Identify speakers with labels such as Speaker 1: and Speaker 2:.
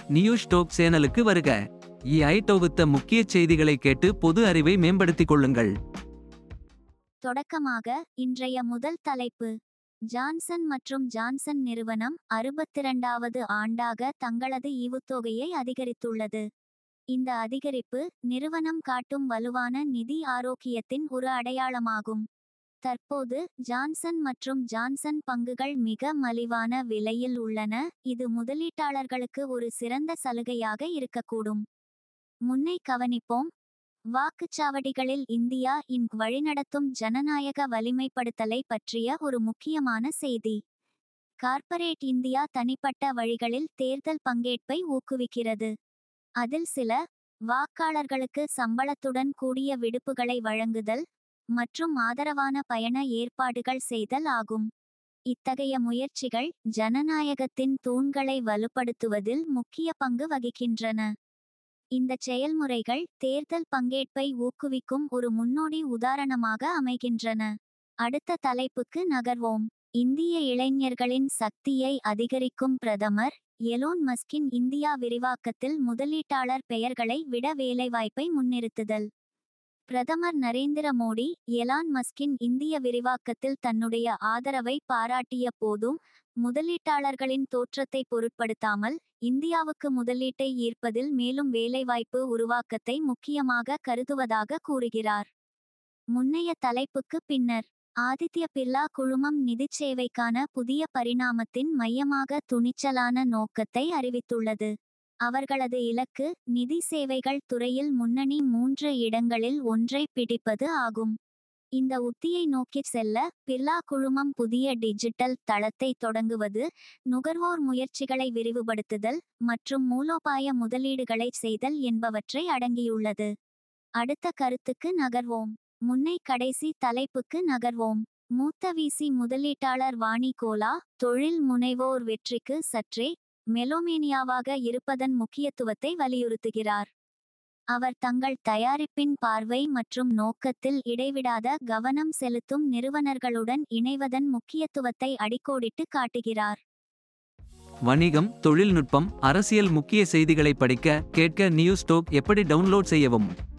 Speaker 1: news dope சேனலுக்கு வருக EI தொகுத்த முக்கிய செய்திகளை கேட்டு பொது அறிவை மேம்படுத்திக் கொள்ளுங்கள்
Speaker 2: தொடக்கமாக இன்றைய முதல் தலைப்பு ஜான்சன் மற்றும் ஜான்சன் நிறுவனம் அறுபத்திரண்டாவது ஆண்டாக தங்களது ஈவுத்தொகையை அதிகரித்துள்ளது இந்த அதிகரிப்பு நிறுவனம் காட்டும் வலுவான நிதி ஆரோக்கியத்தின் ஒரு அடையாளமாகும் தற்போது ஜான்சன் மற்றும் ஜான்சன் பங்குகள் மிக மலிவான விலையில் உள்ளன இது முதலீட்டாளர்களுக்கு ஒரு சிறந்த சலுகையாக இருக்கக்கூடும் முன்னை கவனிப்போம் வாக்குச்சாவடிகளில் இந்தியா இன்க் வழிநடத்தும் ஜனநாயக வலிமைப்படுத்தலை பற்றிய ஒரு முக்கியமான செய்தி கார்ப்பரேட் இந்தியா தனிப்பட்ட வழிகளில் தேர்தல் பங்கேற்பை ஊக்குவிக்கிறது அதில் சில வாக்காளர்களுக்கு சம்பளத்துடன் கூடிய விடுப்புகளை வழங்குதல் மற்றும் ஆதரவான பயண ஏற்பாடுகள் செய்தல் ஆகும் இத்தகைய முயற்சிகள் ஜனநாயகத்தின் தூண்களை வலுப்படுத்துவதில் முக்கிய பங்கு வகிக்கின்றன இந்த செயல்முறைகள் தேர்தல் பங்கேற்பை ஊக்குவிக்கும் ஒரு முன்னோடி உதாரணமாக அமைகின்றன அடுத்த தலைப்புக்கு நகர்வோம் இந்திய இளைஞர்களின் சக்தியை அதிகரிக்கும் பிரதமர் எலோன் மஸ்கின் இந்தியா விரிவாக்கத்தில் முதலீட்டாளர் பெயர்களை விட வேலைவாய்ப்பை முன்னிறுத்துதல் பிரதமர் நரேந்திர மோடி எலான் மஸ்கின் இந்திய விரிவாக்கத்தில் தன்னுடைய ஆதரவை பாராட்டிய போதும் முதலீட்டாளர்களின் தோற்றத்தை பொருட்படுத்தாமல் இந்தியாவுக்கு முதலீட்டை ஈர்ப்பதில் மேலும் வேலைவாய்ப்பு உருவாக்கத்தை முக்கியமாக கருதுவதாக கூறுகிறார் முன்னைய தலைப்புக்கு பின்னர் ஆதித்ய பிர்லா குழுமம் நிதிச் சேவைக்கான புதிய பரிணாமத்தின் மையமாக துணிச்சலான நோக்கத்தை அறிவித்துள்ளது அவர்களது இலக்கு நிதி சேவைகள் துறையில் முன்னணி மூன்று இடங்களில் ஒன்றை பிடிப்பது ஆகும் இந்த உத்தியை நோக்கிச் செல்ல பிர்லா குழுமம் புதிய டிஜிட்டல் தளத்தை தொடங்குவது நுகர்வோர் முயற்சிகளை விரிவுபடுத்துதல் மற்றும் மூலோபாய முதலீடுகளை செய்தல் என்பவற்றை அடங்கியுள்ளது அடுத்த கருத்துக்கு நகர்வோம் முன்னை கடைசி தலைப்புக்கு நகர்வோம் மூத்த வீசி முதலீட்டாளர் வாணி கோலா தொழில் முனைவோர் வெற்றிக்கு சற்றே மெலோமேனியாவாக இருப்பதன் முக்கியத்துவத்தை வலியுறுத்துகிறார் அவர் தங்கள் தயாரிப்பின் பார்வை மற்றும் நோக்கத்தில் இடைவிடாத கவனம் செலுத்தும் நிறுவனர்களுடன் இணைவதன் முக்கியத்துவத்தை அடிக்கோடிட்டு காட்டுகிறார்
Speaker 1: வணிகம் தொழில்நுட்பம் அரசியல் முக்கிய செய்திகளை படிக்க கேட்க நியூஸ் டோப் எப்படி டவுன்லோட் செய்யவும்